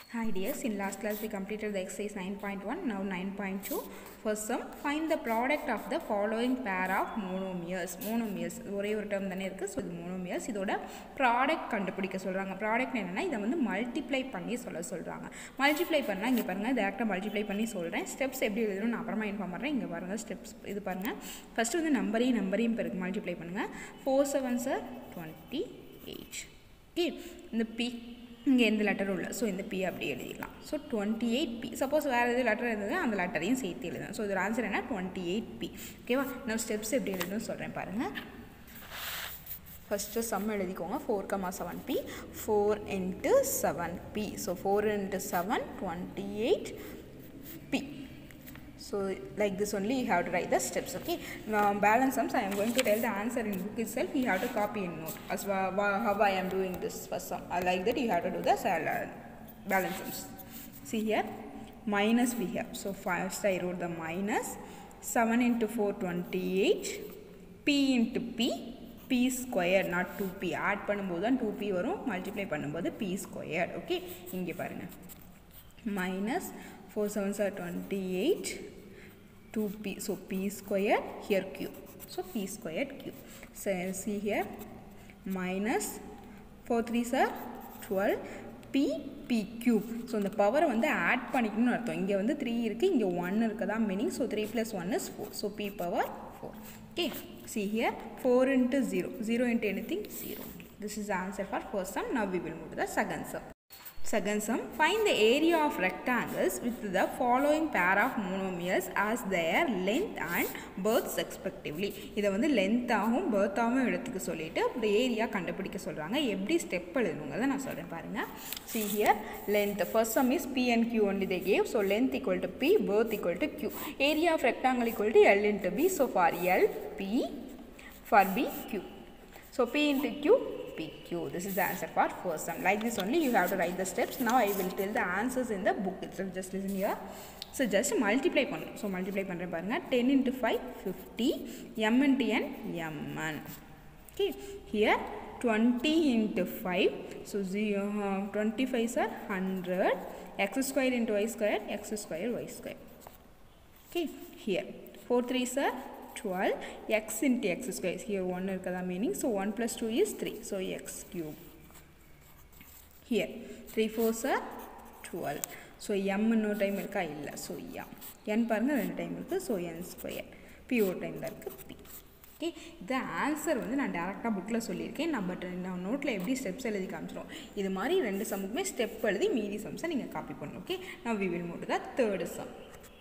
Hi dears, in last class we completed the exercise 9.1, now 9.2. First sum, find the product of the following pair of monomiers. monomiers ஒரே ஒரு term தானே இருக்குது so இது monomiers இதோட product கண்டுபிடிக்க சொல்கிறாங்க product என்னென்னா இதை வந்து மல்டிப்ளை பண்ணி சொல்ல சொல்கிறாங்க மல்டிப்ளை பண்ணால் இங்கே பாருங்கள் டேரெக்டாக மல்டிப்ளை பண்ணி சொல்கிறேன் ஸ்டெப்ஸ் எப்படி எழுதணும் நான் அப்புறமா இன்ஃபார்ம் பண்ணுறேன் இங்கே பாருங்கள் ஸ்டெப்ஸ் இது பாருங்கள் ஃபஸ்ட்டு வந்து நம்பரையும் நம்பரையும் பெருக்கு மல்டிப்ளை பண்ணுங்கள் four seven sir twenty eight okay இந்த பி இங்கே எந்த லெட்டரும் இல்லை ஸோ இந்த பி அப்படி எழுதிடலாம் so twenty eight P suppose வேறு எது லெட்டர் இருந்தது அந்த லெட்டரையும் சேர்த்து எழுதணும் ஸோ இதோட ஆன்சர் என்ன டுவெண்ட்டி எயிட் பி ஓகேவா நான் ஸ்டெப்ஸ் எப்படி எழுதணும்னு சொல்கிறேன் பாருங்கள் ஃபஸ்ட்டு சம் எழுதிக்கோங்க four comma seven P four into seven P so four into seven twenty eight P so like this only you have to write the steps okay now balance sums i am going to tell the answer in book itself you have to copy in note as wa- wa- how i am doing this first sum i like that you have to do the sal- balance sums see here minus we have so first i wrote the minus 7 into 4 28 p into p p square not 2p add பண்ணும்போது தான் 2p வரும் multiply பண்ணும்போது p squared okay இங்கே பாருங்கள் minus 4 sevens are 28 2p so p squared here q so p squared q so see here minus 4 3s are 12 p p cube so இந்த பவரை வந்து add பண்ணிக்கணும்னு அர்த்தம் இங்கே வந்து த்ரீ இருக்குது இங்கே ஒன் இருக்கதா meaning so three plus one is four so P power four okay see here four into zero zero into anything zero this is answer for first sum now we will move to the second sum Second sum, find the area of rectangles with the following pair of monomiers as their length and births respectively. இதை வந்து லென்த்தாகவும் பேர்த்தாகவும் எடுத்துக்க சொல்லிட்டு அப்படி area கண்டுபிடிக்க சொல்கிறாங்க எப்படி step எழுதுங்கிறத நான் சொல்கிறேன் பாருங்கள் see here length first sum is P and Q only they gave so length equal to P breadth equal to Q area of rectangle equal to L into B so for L B for P Q So P into Q, PQ. This is the answer for first sum. Like this only you have to write the steps. Now I will tell the answers in the book itself. Just listen here. So just multiply பண்ணணும். So multiply பண்ணுறேன் பாருங்க 10 into 5, 50. M into N, Mn. Okay. Here 20 into 5. So 0, uh, 25 are 100. X square into Y square, X square, Y square. Okay. Here 4 3s are 12 x into x square here 1 இருக்கதா meaning so 1 plus 2 is 3 so x cube here 3 4s are 12 so m இன்னொரு time இருக்கா இல்லை so m n பாருங்க ரெண்டு time இருக்குது so n square p ஒரு time தான் இருக்குது p ஓகே இந்த ஆன்சர் வந்து நான் டேரெக்டாக புக்கில் சொல்லியிருக்கேன் நான் பட் நான் நோட்டில் எப்படி ஸ்டெப்ஸ் எழுதி காமிச்சிரும் இது மாதிரி ரெண்டு சம்முக்குமே ஸ்டெப் எழுதி மீதி சம்ஸை நீங்கள் காப்பி பண்ணணும் ஓகே நான் we will move to the third sum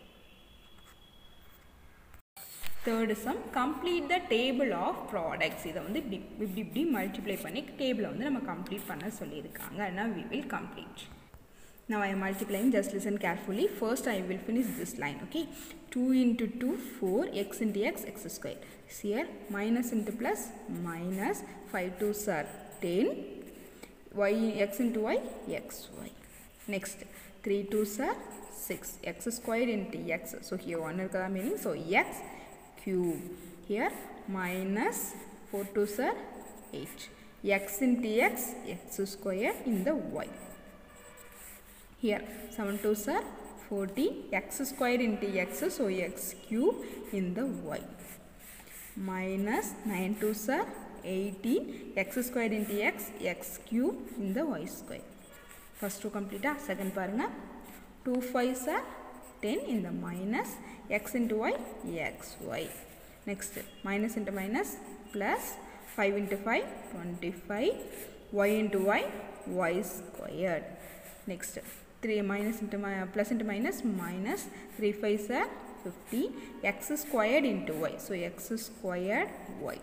third sum complete the table of products இதை வந்து இப்படி இப்படி இப்படி மல்டிப்ளை பண்ணி டேபிளை வந்து நம்ம கம்ப்ளீட் பண்ண சொல்லியிருக்காங்க ஆனால் we will complete Now I am multiplying, just listen carefully. First I will finish this line, okay? 2 into 2, 4, x into x, x square. See here, minus into plus, minus, 5 2s are 10, y, x into y, x, y. Next, 3 2s are 6, x square into x. So here 1 இருக்கதா meaning, so x cube. Here, minus 4 2s are 8, x into x, x square in the y. Here 7 2s are 14 x square into x so x cube in the y minus 9 2s are 18 x square into x x cube in the y square. First two complete ah second பாருங்க 2 5s are 10 in the minus x into y x y. Next minus into minus plus 5 into 5 25 y into y y squared. Next 3 minus into mi plus into minus minus 3 5 are 50 x squared into y so x squared y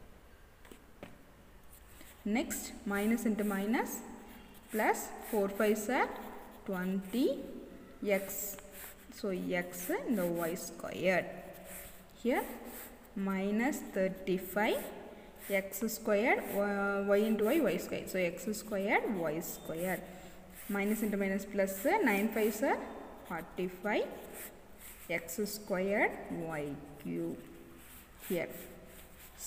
next minus into minus plus 4 5 are 20 x so x in the y squared here minus 35 x squared uh, y into y y squared so x squared y squared minus into minus plus 9 5 are 45 x squared y cube here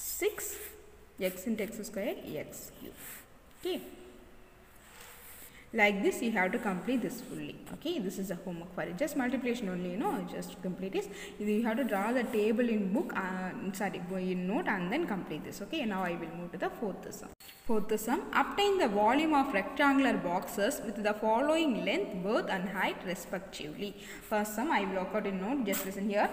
6 x into x squared x cube okay like this you have to complete this fully okay this is a homework for it just multiplication only you know just complete this you have to draw the table in book uh, sorry in note and then complete this okay now i will move to the fourth sum fourth sum obtain the volume of rectangular boxes with the following length birth and height respectively first sum i will work out in note just listen here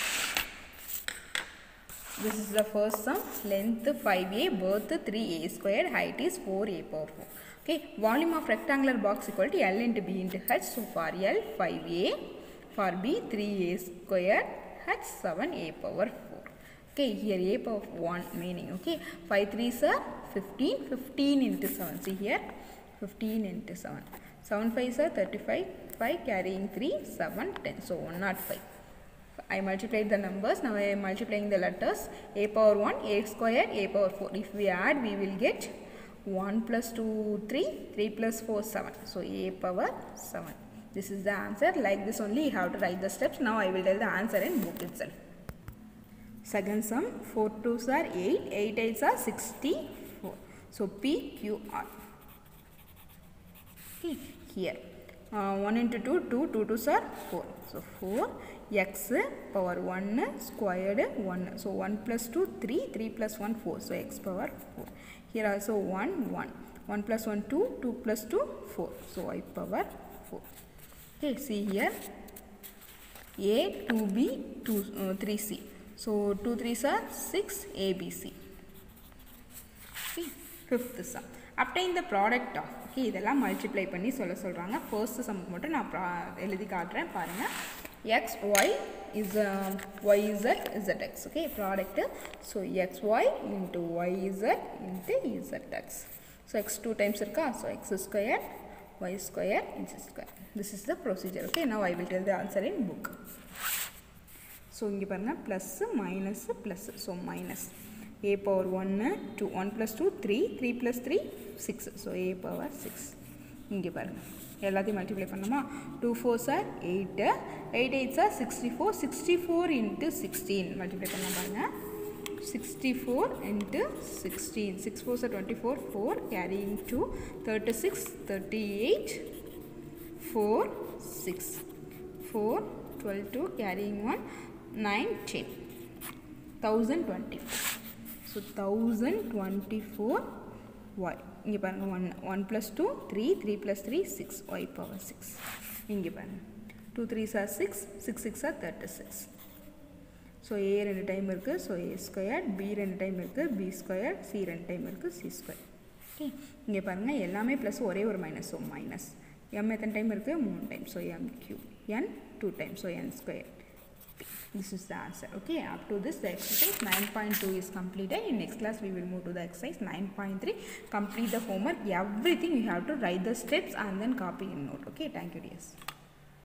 this is the first sum length 5a birth 3a squared height is 4a power 4 okay volume of rectangular box equal to l into b into h so for l 5a for b 3a squared h 7a power 4 okay here a power 1 meaning okay 5 3s are 15 15 into 7 see here 15 into 7 7 5s are 35 5 carrying 3 7 10 so 105 I multiplied the numbers. Now I am multiplying the letters. a power 1, a square, a power 4. If we add, we will get 1 plus 2, 3, 3 plus 4, 7. So a power 7. This is the answer. Like this only you have to write the steps. Now I will tell the answer in book itself. Second sum, 4 2s are 8, 8 8s are 64. So P, Q, R. Okay, here. Uh, 1 into 2, 2, 2 2s are 4. So 4 x power 1 squared 1. So 1 plus 2, 3, 3 plus 1, 4. So x power 4. Here also 1, 1. 1 plus 1, 2, 2 plus 2, 4. So y power 4. Okay, see here. A, 2B, 2, uh, 3C. So 2 3s are 6, ABC. Okay, fifth sum. Obtain the product of okay இதெல்லாம் multiply பண்ணி சொல்ல சொல்கிறாங்க first சம்முக்கு மட்டும் நான் ப்ரா எழுதி காட்டுறேன் பாருங்கள் X Y is Y Z Z X okay product so X Y into Y Z into Z X so X two times இருக்கா so X square Y square இன்ஸ் square this is the procedure okay now I will tell the answer in book so இங்கே பாருங்கள் plus minus plus so minus a power 1 2 1 plus 2 3 3 plus 3 6 so a power 6 இங்கே பாருங்கள் எல்லாத்தையும் multiply பண்ணோமா two four sir eight eight eight sir sixty four sixty four into sixteen multiply பண்ண பாருங்கள் sixty four into sixteen six four sir twenty four four carrying two thirty six thirty eight four six four twelve two carrying one nine ten thousand twenty four so thousand twenty four Y இங்கே பாருங்கள் one one plus two three three plus three six Y power six இங்கே பாருங்கள் two three sir six six six are thirty six so A ரெண்டு time இருக்குது so A square B ரெண்டு time இருக்குது B square C ரெண்டு time இருக்குது C square okay இங்கே பாருங்கள் எல்லாமே ப்ளஸ் ஒரே ஒரு மைனஸ் ஸோ மைனஸ் எம் எத்தனை டைம் இருக்குது மூணு time so M Q N two time so N square this is the answer okay up to this the exercise 9.2 is completed in next class we will move to the exercise 9.3 complete the homework everything you have to write the steps and then copy in note okay thank you dears